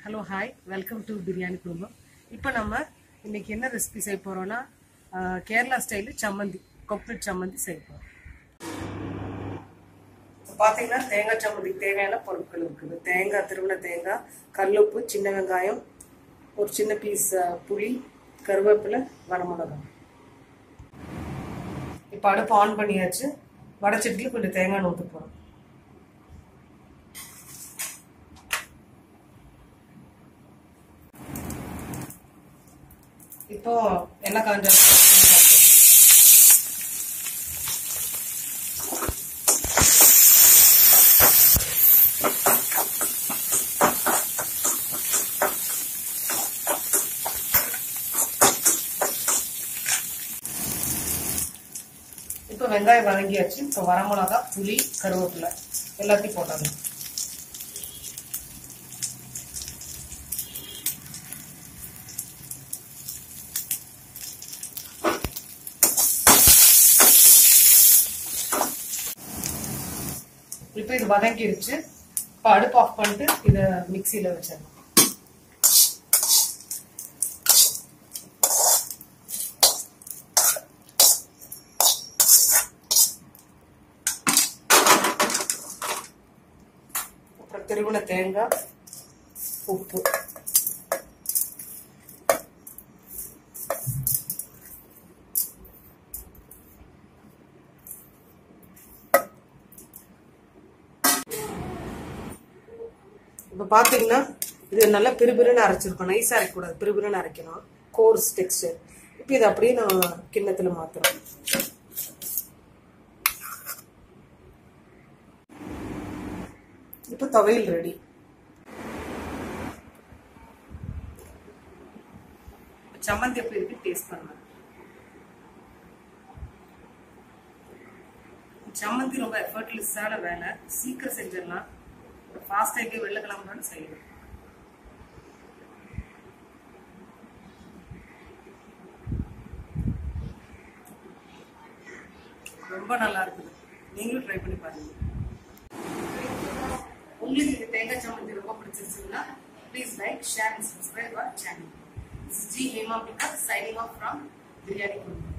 hello hi welcome to Biryani Kudumbam இப்போ நம்ம இன்னைக்கு என்ன ரெசிபி செய்ய போறோம்னா ஆஹ், கேரளா ஸ்டைலு சம்மந்தி கொக்கனட் சம்மந்தி செய்ய போறோம் இப்போ பார்த்தீங்கன்னா தேங்காய் சம்மந்திக்கு தேவையான பொருட்கள் இருக்குது தேங்காய் திருவண்ண தேங்காய் கல்லுப்பு சின்ன வெங்காயம் ஒரு சின்ன பீஸ் புளி கருவேப்பிலை வரமிளகாய் இப்போ அடுப்பு ஆன் பண்ணியாச்சு வடச்சட்டியில் கொஞ்சம் தேங்காய் ஊற்ற போகிறோம் இப்போ எண்ணெய் காஞ்ச இப்போ வெங்காயம் வதங்கியாச்சு இப்போ வரமிளகா புளி கருவேப்பிலை எல்லாத்தையும் போட்டாங்க இப்போ இது வதங்கிடுச்சு இப்போ அடுப்பு ஆஃப் பண்ணிட்டு இதை மிக்சியில் வச்சிடலாம் அப்புறம் திருவின தேங்காய் உப்பு இப்போ பார்த்தீங்கன்னா இது நல்லா பிறுபிறுன்னு அரைச்சிருக்கோம் நைஸாக அரைக்கக்கூடாது பிறுபிறுன்னு அரைக்கணும் கோர்ஸ் டெக்ஸ்டர் இப்போ இதை அப்படியே நம்ம கிண்ணத்தில் மாற்றுறோம் இப்போ துவையல் ரெடி சம்மந்தி எப்படி இருக்கு டேஸ்ட் பண்ணலாம் சம்மந்தி ரொம்ப எஃபர்ட்லெஸ்ஸான வேலை சீக்கிரம் செஞ்சிடலாம் ஃபாஸ்ட் ஆகி வெளில கிளம்புறான்னு செய்யணும் ரொம்ப நல்லா இருக்குது நீங்களும் ட்ரை பண்ணி பாருங்க உங்களுக்கு இந்த தேங்காய் சம்மந்தி ரொம்ப பிடிச்சிருச்சுன்னா please like share and subscribe our channel G Hema பிகா சைனிங் ஆஃப் ஃப்ரம் பிரியாணி குடும்பம்